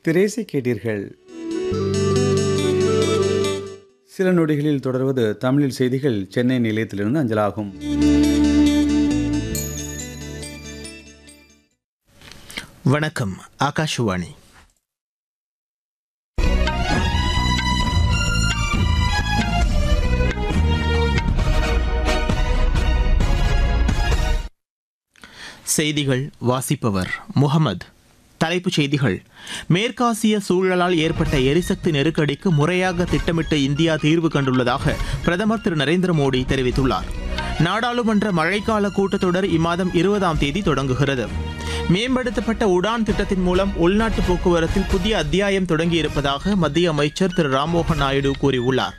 திரேசை கேட்டீர்கள் சில நொடிகளில் தொடர்வது தமிழில் செய்திகள் சென்னை நிலையத்திலிருந்து அஞ்சலாகும் வணக்கம் ஆகாஷவாணி செய்திகள் வாசிப்பவர் முகமது தலைப்புச் செய்திகள் மேற்காசிய சூழலால் ஏற்பட்ட எரிசக்தி நெருக்கடிக்கு முறையாக திட்டமிட்டு இந்தியா தீர்வு கண்டுள்ளதாக பிரதமர் திரு நரேந்திர மோடி தெரிவித்துள்ளார் நாடாளுமன்ற மழைக்கால கூட்டத்தொடர் இம்மாதம் இருபதாம் தேதி தொடங்குகிறது மேம்படுத்தப்பட்ட உடான் திட்டத்தின் மூலம் உள்நாட்டு போக்குவரத்தில் புதிய அத்தியாயம் தொடங்கியிருப்பதாக மத்திய அமைச்சர் திரு ராம்மோகன் நாயுடு கூறியுள்ளார்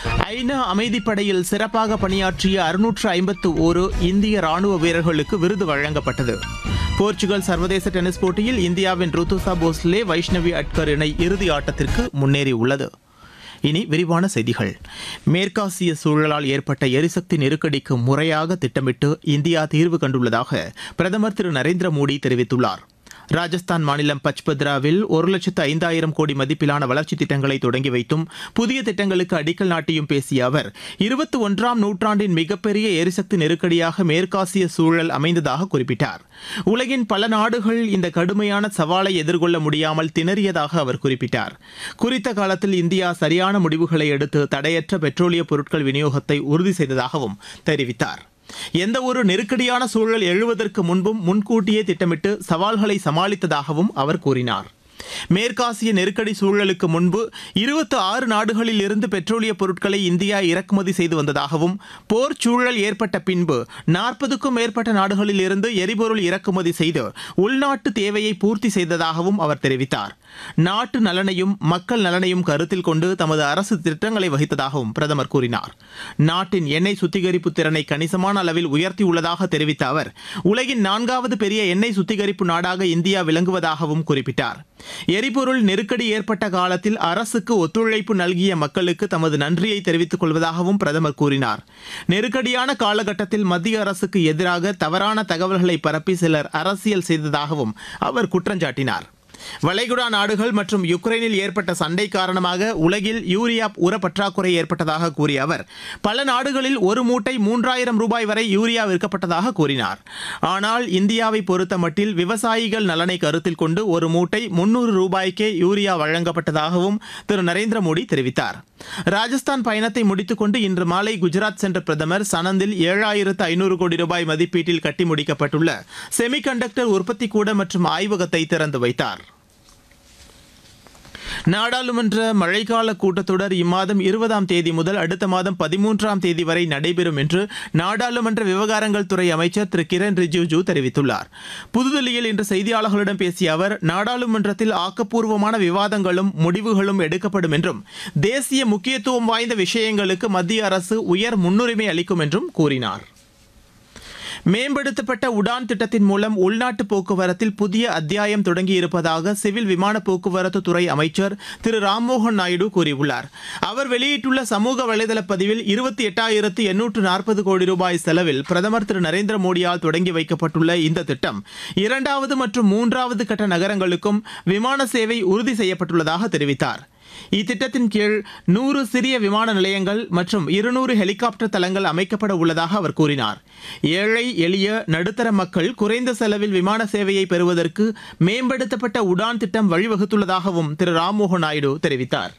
ஐநா அமைதிப்படையில் சிறப்பாக பணியாற்றிய அறுநூற்று ஐம்பத்து ஒரு இந்திய ராணுவ வீரர்களுக்கு விருது வழங்கப்பட்டது போர்ச்சுகல் சர்வதேச டென்னிஸ் போட்டியில் இந்தியாவின் ருத்துசா போஸ்லே வைஷ்ணவி அட்கர் இணை இறுதி ஆட்டத்திற்கு முன்னேறியுள்ளது இனி விரிவான செய்திகள் மேற்காசிய சூழலால் ஏற்பட்ட எரிசக்தி நெருக்கடிக்கு முறையாக திட்டமிட்டு இந்தியா தீர்வு கண்டுள்ளதாக பிரதமர் திரு நரேந்திர மோடி தெரிவித்துள்ளார் ராஜஸ்தான் மாநிலம் பச்பத்ராவில் ஒரு லட்சத்து ஐந்தாயிரம் கோடி மதிப்பிலான வளர்ச்சி திட்டங்களை தொடங்கி வைத்தும் புதிய திட்டங்களுக்கு அடிக்கல் நாட்டியும் பேசிய அவர் இருபத்தி ஒன்றாம் நூற்றாண்டின் மிகப்பெரிய எரிசக்தி நெருக்கடியாக மேற்காசிய சூழல் அமைந்ததாக குறிப்பிட்டார் உலகின் பல நாடுகள் இந்த கடுமையான சவாலை எதிர்கொள்ள முடியாமல் திணறியதாக அவர் குறிப்பிட்டார் குறித்த காலத்தில் இந்தியா சரியான முடிவுகளை எடுத்து தடையற்ற பெட்ரோலிய பொருட்கள் விநியோகத்தை உறுதி செய்ததாகவும் தெரிவித்தார் எந்த ஒரு நெருக்கடியான சூழல் எழுவதற்கு முன்பும் முன்கூட்டியே திட்டமிட்டு சவால்களை சமாளித்ததாகவும் அவர் கூறினார் மேற்காசிய நெருக்கடி சூழலுக்கு முன்பு இருபத்தி ஆறு நாடுகளில் இருந்து பெட்ரோலிய பொருட்களை இந்தியா இறக்குமதி செய்து வந்ததாகவும் போர் சூழல் ஏற்பட்ட பின்பு நாற்பதுக்கும் மேற்பட்ட நாடுகளில் இருந்து எரிபொருள் இறக்குமதி செய்து உள்நாட்டு தேவையை பூர்த்தி செய்ததாகவும் அவர் தெரிவித்தார் நாட்டு நலனையும் மக்கள் நலனையும் கருத்தில் கொண்டு தமது அரசு திட்டங்களை வகித்ததாகவும் பிரதமர் கூறினார் நாட்டின் எண்ணெய் சுத்திகரிப்பு திறனை கணிசமான அளவில் உயர்த்தியுள்ளதாக தெரிவித்த அவர் உலகின் நான்காவது பெரிய எண்ணெய் சுத்திகரிப்பு நாடாக இந்தியா விளங்குவதாகவும் குறிப்பிட்டார் எரிபொருள் நெருக்கடி ஏற்பட்ட காலத்தில் அரசுக்கு ஒத்துழைப்பு நல்கிய மக்களுக்கு தமது நன்றியை தெரிவித்துக் கொள்வதாகவும் பிரதமர் கூறினார் நெருக்கடியான காலகட்டத்தில் மத்திய அரசுக்கு எதிராக தவறான தகவல்களை பரப்பி சிலர் அரசியல் செய்ததாகவும் அவர் குற்றஞ்சாட்டினார் வளைகுடா நாடுகள் மற்றும் யுக்ரைனில் ஏற்பட்ட சண்டை காரணமாக உலகில் யூரியா உர பற்றாக்குறை ஏற்பட்டதாக கூறிய அவர் பல நாடுகளில் ஒரு மூட்டை மூன்றாயிரம் ரூபாய் வரை யூரியா விற்கப்பட்டதாக கூறினார் ஆனால் இந்தியாவை பொறுத்தமட்டில் விவசாயிகள் நலனை கருத்தில் கொண்டு ஒரு மூட்டை முன்னூறு ரூபாய்க்கே யூரியா வழங்கப்பட்டதாகவும் திரு நரேந்திர மோடி தெரிவித்தார் ராஜஸ்தான் பயணத்தை முடித்துக்கொண்டு இன்று மாலை குஜராத் சென்ற பிரதமர் சனந்தில் ஏழாயிரத்து ஐநூறு கோடி ரூபாய் மதிப்பீட்டில் கட்டி முடிக்கப்பட்டுள்ள செமிகண்டக்டர் உற்பத்தி கூட மற்றும் ஆய்வகத்தை திறந்து வைத்தார் நாடாளுமன்ற மழைக்கால கூட்டத்தொடர் இம்மாதம் இருபதாம் தேதி முதல் அடுத்த மாதம் பதிமூன்றாம் தேதி வரை நடைபெறும் என்று நாடாளுமன்ற விவகாரங்கள் துறை அமைச்சர் திரு கிரண் ரிஜிஜு தெரிவித்துள்ளார் புதுதில்லியில் இன்று செய்தியாளர்களிடம் பேசிய அவர் நாடாளுமன்றத்தில் ஆக்கப்பூர்வமான விவாதங்களும் முடிவுகளும் எடுக்கப்படும் என்றும் தேசிய முக்கியத்துவம் வாய்ந்த விஷயங்களுக்கு மத்திய அரசு உயர் முன்னுரிமை அளிக்கும் என்றும் கூறினார் மேம்படுத்தப்பட்ட உடான் திட்டத்தின் மூலம் உள்நாட்டு போக்குவரத்தில் புதிய அத்தியாயம் தொடங்கியிருப்பதாக சிவில் விமான போக்குவரத்து துறை அமைச்சர் திரு ராம்மோகன் நாயுடு கூறியுள்ளார் அவர் வெளியிட்டுள்ள சமூக வலைதள பதிவில் இருபத்தி எட்டாயிரத்து எண்ணூற்று நாற்பது கோடி ரூபாய் செலவில் பிரதமர் திரு நரேந்திர மோடியால் தொடங்கி வைக்கப்பட்டுள்ள இந்த திட்டம் இரண்டாவது மற்றும் மூன்றாவது கட்ட நகரங்களுக்கும் விமான சேவை உறுதி செய்யப்பட்டுள்ளதாக தெரிவித்தார் இத்திட்டத்தின் கீழ் நூறு சிறிய விமான நிலையங்கள் மற்றும் இருநூறு ஹெலிகாப்டர் தளங்கள் அமைக்கப்பட உள்ளதாக அவர் கூறினார் ஏழை எளிய நடுத்தர மக்கள் குறைந்த செலவில் விமான சேவையை பெறுவதற்கு மேம்படுத்தப்பட்ட உடான் திட்டம் வழிவகுத்துள்ளதாகவும் திரு ராம்மோகன் நாயுடு தெரிவித்தார்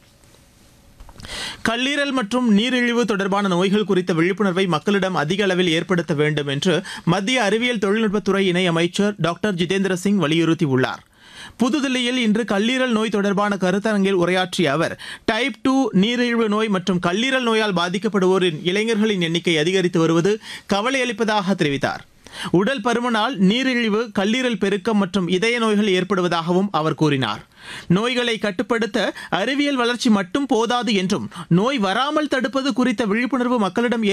கல்லீரல் மற்றும் நீரிழிவு தொடர்பான நோய்கள் குறித்த விழிப்புணர்வை மக்களிடம் அதிக அளவில் ஏற்படுத்த வேண்டும் என்று மத்திய அறிவியல் தொழில்நுட்பத்துறை இணை அமைச்சர் டாக்டர் ஜிதேந்திர சிங் வலியுறுத்தியுள்ளார் புதுதில்லியில் இன்று கல்லீரல் நோய் தொடர்பான கருத்தரங்கில் உரையாற்றிய அவர் டைப் டூ நீரிழிவு நோய் மற்றும் கல்லீரல் நோயால் பாதிக்கப்படுவோரின் இளைஞர்களின் எண்ணிக்கை அதிகரித்து வருவது கவலை அளிப்பதாக தெரிவித்தார் உடல் பருமனால் நீரிழிவு கல்லீரல் பெருக்கம் மற்றும் இதய நோய்கள் ஏற்படுவதாகவும் அவர் கூறினார் நோய்களை கட்டுப்படுத்த அறிவியல் வளர்ச்சி மட்டும் போதாது என்றும் நோய் வராமல் தடுப்பது குறித்த விழிப்புணர்வு மக்களிடம்